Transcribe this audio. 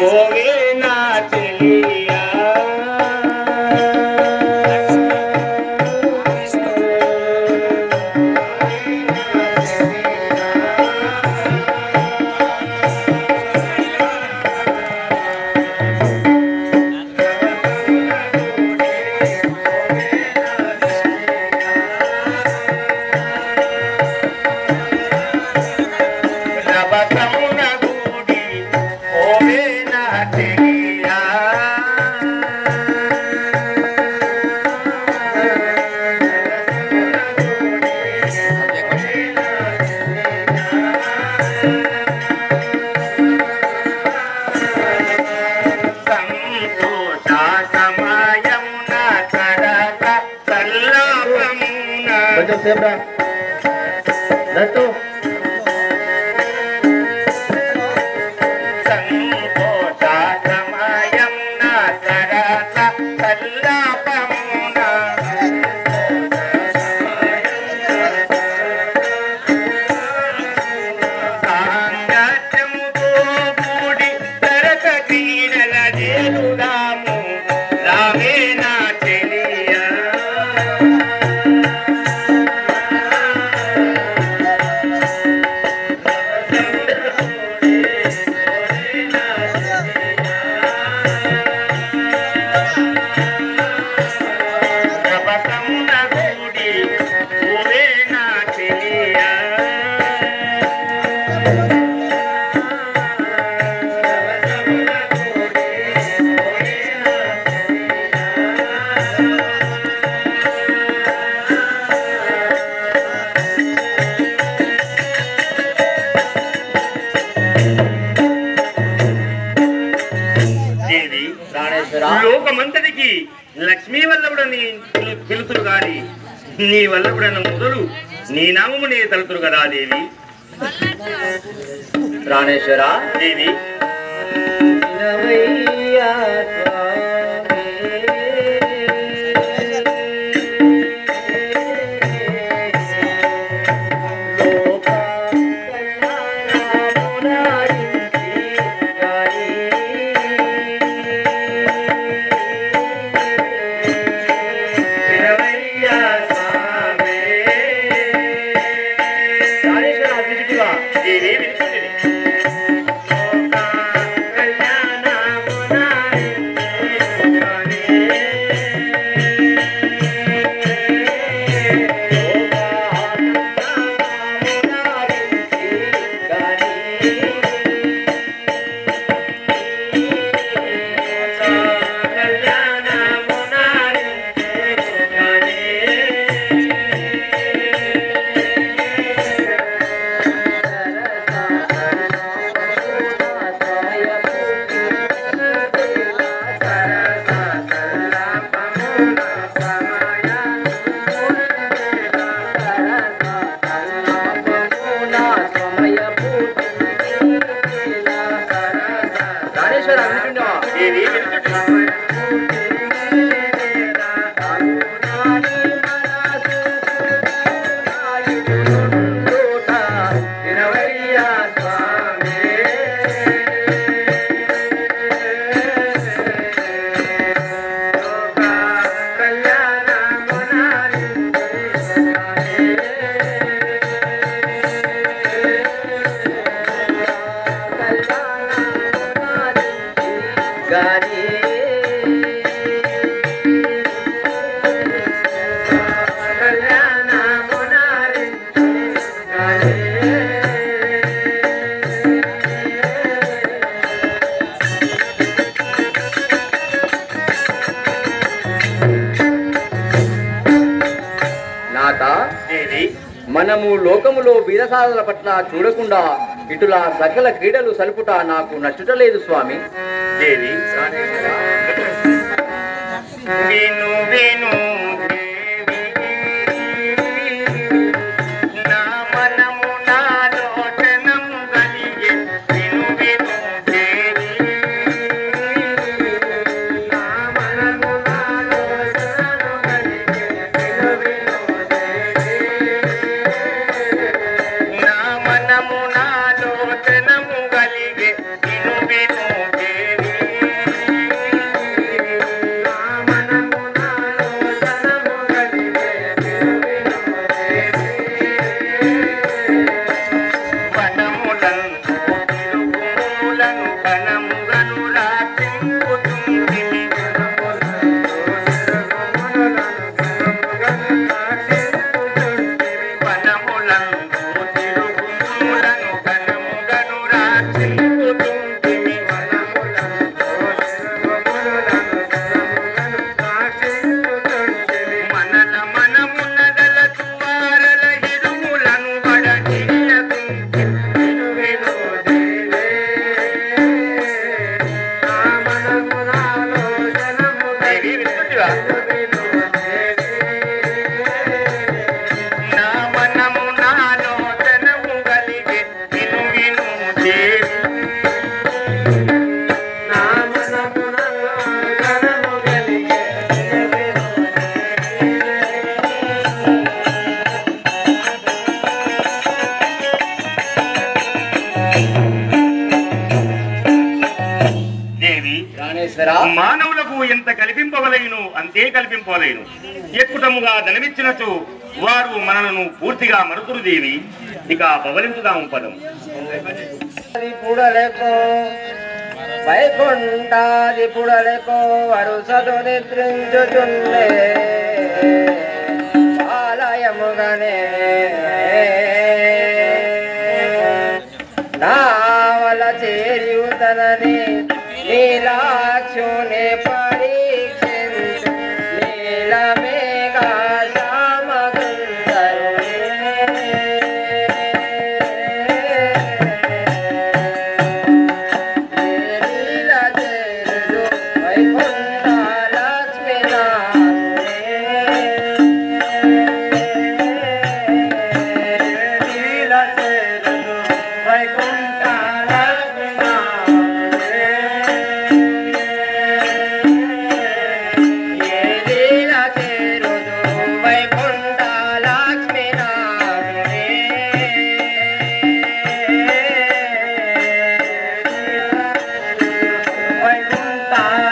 పోవే నా చెలియా రభసమున గూడి పోవే నా చెలియా సంతోష సమయమున కడక సల్లాపమున కొంచెం సేపు రా దట్టు సంతోష సమయమున కడక సల్లాపమున సాంగత్యముతో కూడి తరక తీరల చేరుదాము రావే నా చెలియా రభసమున గూడి పోవే నా చెలియా దేవి ప్రాణేశ్వర లోకమంతటికి లక్ష్మీ వల్లభుడని పిలు- పిలుతురు గాని నీ వల్లభుడన్న మొదలు నీ నామమునే తలుతురు కదా దేవి ప్రాణేశ్వర దేవి వినవయ్యా శిరవయ్యా స్వామి. ప్రాణేశ్వర అభిజితుగా దేవి వినుకుంటుంది. ప్రాణేశ్వర అభిజితుగా దేవి వినుకుంటుంది. గాని నాథ దేవి మనము లోకములో బీరసాదల పట్ల చూడకుండా ఇటులా సకల క్రీడలు సలుపుట నాకు నచ్చుటలేదు స్వామి దేవి విను విను దేవి నా మనము నాలోచనము కలిగే విను విను దేవి నా మనము నాలోచనము కలిగే విను విను దేవి నా మనము నాలోచనము కలిగే విను విను దేవి దేవి ప్రాణేశ్వర మానవులకు ఎంత కల్పింపవలైను అంతే కల్పింపవలైను ఎక్కుటముగా ధనమిచ్చినచో వారు మనలను పూర్తిగా మరుతురు దేవి ఇక పవలించుదాము పదం అది పుడలెకో వైకుంఠాది పుడలెకో వరుసతో నిద్రించుచుండే ఆలయముగనే నావల చేరియుతనని నీలాక్షుని పరీక్షించు నీలమేఘా వైకుంఠ లక్ష్మీ వైకుంఠ